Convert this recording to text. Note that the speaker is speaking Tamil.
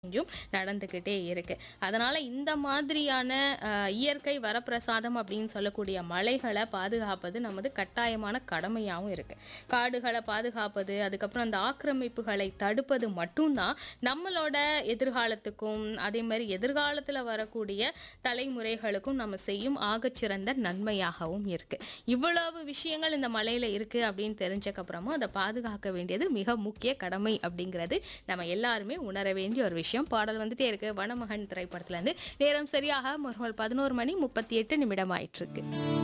கொஞ்சம் நடந்துக்கிட்டே இருக்கு அதனால இந்த மாதிரியான அஹ், இயற்கை வரப்பிரசாதம் அப்படின்னு சொல்லக்கூடிய மலைகளை பாதுகாப்பது நமது கட்டாயமான கடமையாகவும் இருக்கு காடுகளை பாதுகாப்பது அதுக்கப்புறம் அந்த ஆக்கிரமிப்புகளை தடுப்பது மட்டும்தான் நம்மளோட எதிர்காலத்துக்கும் அதே மாதிரி எதிர்காலத்தில் வரக்கூடிய தலைமுறைகளுக்கும் நம்ம செய்யும் ஆகச்சிறந்த நன்மையாகவும் இருக்கு இவ்வளவு விஷயங்கள் இந்த மலையில இருக்கு அப்படின்னு தெரிஞ்சக்கப்புறமும் அதை பாதுகாக்க வேண்டியது மிக முக்கிய கடமை அப்படிங்கிறது நம்ம எல்லாருமே உணர வேண்டிய ஒரு விஷயம் பாடல் வந்துட்டே இருக்கு வனமகன் திரைப்படத்துல இருந்து நேரம் சரியாக முற்பகல் பதினோரு மணி முப்பத்தி எட்டு நிமிடம் ஆயிட்டு இருக்கு